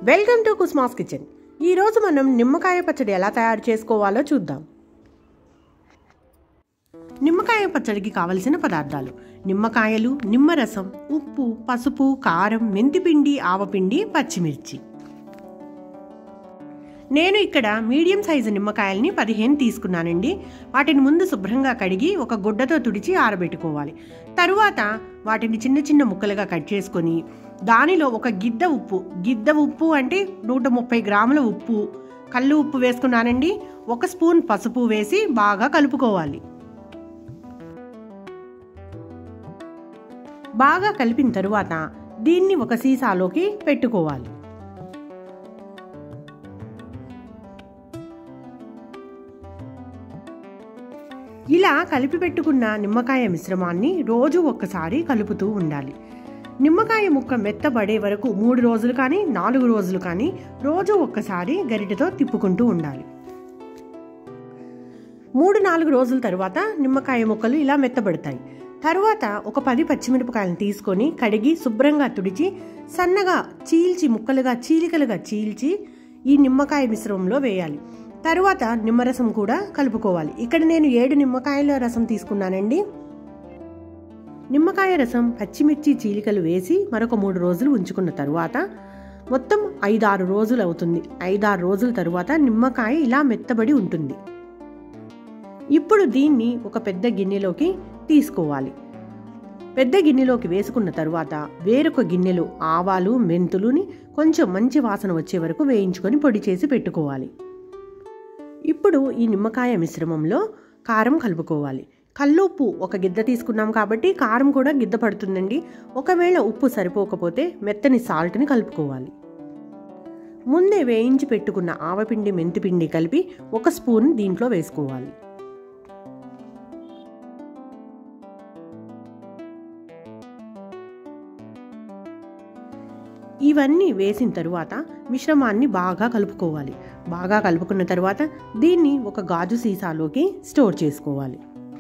Welcome to కుస్మాస్ kitchen ఈరోజు మనం నిమ్మకాయ పచ్చడి ఎలా తయారు చేసుకోవాలో చూద్దాం నిమ్మకాయ పచ్చడికి కావలసిన పదార్థాలు నిమ్మకాయలు నిమ్మరసం ఉప్పు పసుపు కారం మెంతిపిండి ఆవపిండి పచ్చిమిర్చి నేను ఇక్కడ మీడియం సైజు నిమ్మకాయల్ని పదిహేను తీసుకున్నానండి వాటిని ముందు శుభ్రంగా కడిగి ఒక గుడ్డతో తుడిచి ఆరబెట్టుకోవాలి తరువాత వాటిని చిన్న చిన్న ముక్కలుగా కట్ చేసుకొని దానిలో ఒక గిద్ద ఉప్పు గిద్ద ఉప్పు అంటే నూట ముప్పై గ్రాముల ఉప్పు కళ్ళు ఉప్పు వేసుకున్నానండి ఒక స్పూన్ పసుపు వేసి బాగా కలుపుకోవాలి బాగా కలిపిన తరువాత దీన్ని ఒక సీసాలోకి పెట్టుకోవాలి ఇలా కలిపి పెట్టుకున్న నిమ్మకాయ మిశ్రమాన్ని రోజు ఒక్కసారి కలుపుతూ ఉండాలి నిమ్మకాయ ముక్క మెత్తబడే వరకు మూడు రోజులు కానీ నాలుగు రోజులు కానీ రోజు ఒక్కసారి గరిటెతో తిప్పుకుంటూ ఉండాలి మూడు నాలుగు రోజుల తర్వాత నిమ్మకాయ ముక్కలు ఇలా మెత్తబడతాయి తరువాత ఒక పది పచ్చిమిరపకాయలను తీసుకొని కడిగి శుభ్రంగా తుడిచి సన్నగా చీల్చి ముక్కలుగా చీలికలుగా చీల్చి ఈ నిమ్మకాయ మిశ్రమంలో వేయాలి తరువాత నిమ్మరసం కూడా కలుపుకోవాలి ఇక్కడ నేను ఏడు నిమ్మకాయల రసం తీసుకున్నానండి నిమ్మకాయ రసం పచ్చిమిర్చి చీలికలు వేసి మరొక మూడు రోజులు ఉంచుకున్న తరువాత మొత్తం ఐదారు రోజులు అవుతుంది ఐదారు రోజుల తరువాత నిమ్మకాయ ఇలా మెత్తబడి ఉంటుంది ఇప్పుడు దీన్ని ఒక పెద్ద గిన్నెలోకి తీసుకోవాలి పెద్ద గిన్నెలోకి వేసుకున్న తరువాత వేరొక గిన్నెలో ఆవాలు మెంతులుని కొంచెం మంచి వాసన వచ్చే వరకు వేయించుకొని పొడి చేసి పెట్టుకోవాలి ఇప్పుడు ఈ నిమ్మకాయ మిశ్రమంలో కారం కలుపుకోవాలి కల్లుప్పు ఒక గిద్ద తీసుకున్నాం కాబట్టి కారం కూడా గిద్ద పడుతుందండి ఒకవేళ ఉప్పు సరిపోకపోతే మెత్తని సాల్ట్ని కలుపుకోవాలి ముందే వేయించి పెట్టుకున్న ఆవపిండి మెంతిపిండి కలిపి ఒక స్పూన్ దీంట్లో వేసుకోవాలి ఇవన్నీ వేసిన తరువాత మిశ్రమాన్ని బాగా కలుపుకోవాలి బాగా కలుపుకున్న తరువాత దీన్ని ఒక గాజు సీసాలోకి స్టోర్ చేసుకోవాలి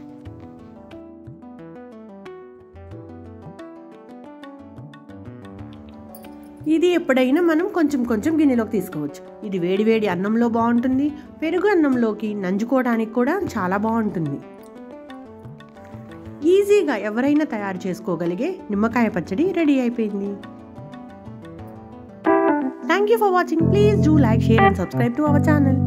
ఇది ఎప్పుడైనా మనం కొంచెం కొంచెం గిన్నెలోకి తీసుకోవచ్చు ఇది వేడివేడి అన్నంలో బాగుంటుంది పెరుగు అన్నంలోకి నంజుకోవడానికి కూడా చాలా బాగుంటుంది ఈజీగా ఎవరైనా తయారు చేసుకోగలిగే నిమ్మకాయ పచ్చడి రెడీ అయిపోయింది Thank you for watching. Please do like, share and subscribe to our channel.